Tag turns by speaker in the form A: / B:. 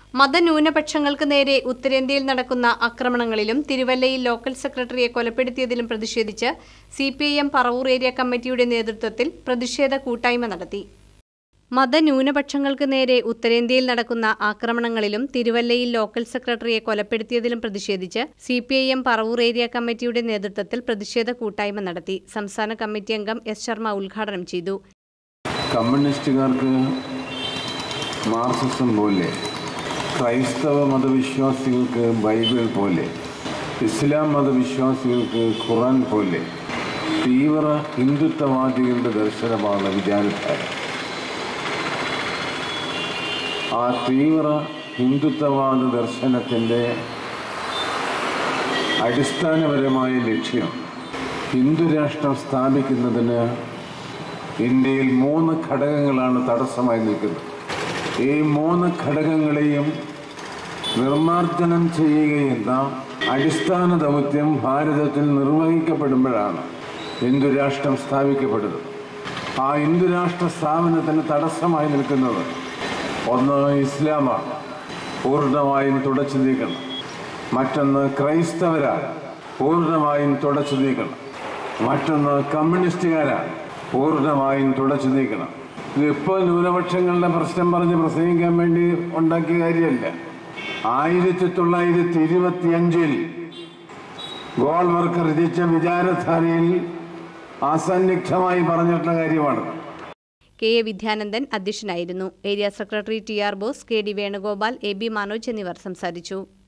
A: മതന്യൂനപക്ഷങ്ങൾക്ക് നേരെ ഉത്തരേന്ത്യയിൽ നടക്കുന്ന ആക്രമണങ്ങളിലും തിരുവല്ലയിൽ ലോക്കൽ സെക്രട്ടറിയെ കൊലപ്പെടുത്തിയതിലും പ്രതിഷേധിച്ച് C P I M Paravur area കമ്മിറ്റിയുടെ നേതൃത്വത്തിൽ പ്രതിഷേധ കൂട്ടായ്മ നടത്തി മതന്യൂനപക്ഷങ്ങൾക്ക് നേരെ ഉത്തരേന്ത്യയിൽ നടക്കുന്ന ആക്രമണങ്ങളിലും തിരുവല്ലയിൽ ലോക്കൽ സെക്രട്ടറിയെ കൊലപ്പെടുത്തിയതിലും പ്രതിഷേധിച്ച് C P I M Paravur area കമ്മിറ്റിയുടെ നേതൃത്വത്തിൽ പ്രതിഷേധ കൂട്ടായ്മ നടത്തി സംസ്ഥാന കമ്മിറ്റി അംഗം എസ് ശർമ്മ ഉദ്ഘാടനം ചെയ്തു
B: കമ്മ്യൂണിസ്റ്റുകാർക്ക് മാർക്സിസം പോലെ ക്രൈസ്തവ മതവിശ്വാസികൾക്ക് ബൈബിൾ പോലെ ഇസ്ലാം മതവിശ്വാസികൾക്ക് ഖുറാൻ പോലെ തീവ്ര ഹിന്ദുത്വവാദികളുടെ ദർശനമാണ് വിചാരധാര ആ തീവ്ര ഹിന്ദുത്വവാദ ദർശനത്തിൻ്റെ അടിസ്ഥാനപരമായ ലക്ഷ്യം ഹിന്ദുരാഷ്ട്രം സ്ഥാപിക്കുന്നതിന് ഇന്ത്യയിൽ മൂന്ന് ഘടകങ്ങളാണ് തടസ്സമായി നിൽക്കുന്നത് ഈ മൂന്ന് ഘടകങ്ങളെയും നിർമ്മാർജ്ജനം ചെയ്യുകയെന്ന അടിസ്ഥാന ദൗത്യം ഭാരതത്തിൽ നിർവഹിക്കപ്പെടുമ്പോഴാണ് ഹിന്ദുരാഷ്ട്രം സ്ഥാപിക്കപ്പെടുന്നത് ആ ഹിന്ദുരാഷ്ട്ര സ്ഥാപനത്തിന് തടസ്സമായി നിൽക്കുന്നത് ഒന്ന് ഇസ്ലാമാണ് പൂർണ്ണമായും തുടച്ചു നീക്കണം മറ്റൊന്ന് ക്രൈസ്തവരാണ് പൂർണ്ണമായും തുടച്ചു നീക്കണം മറ്റൊന്ന് കമ്മ്യൂണിസ്റ്റുകാരാണ് പൂർണ്ണമായും തുടച്ചു നീക്കണം ഇതിപ്പോൾ ന്യൂനപക്ഷങ്ങളുടെ പ്രശ്നം പറഞ്ഞ് പ്രസംഗിക്കാൻ വേണ്ടി ഉണ്ടാക്കിയ കാര്യമല്ല ആയിരത്തി തൊള്ളായിരത്തി ഇരുപത്തി അഞ്ചിൽ ഗോൾവർക്കർ രചിച്ച വിചാരധാരയിൽ അസന്നിഗ്ധമായി പറഞ്ഞിട്ടുള്ള കാര്യമാണ്
A: കെ എ വിദ്യാനന്ദൻ അധ്യക്ഷനായിരുന്നു area secretary T R Bose K D Venugopal A B Manoj എന്നിവർ സംസാരിച്ചു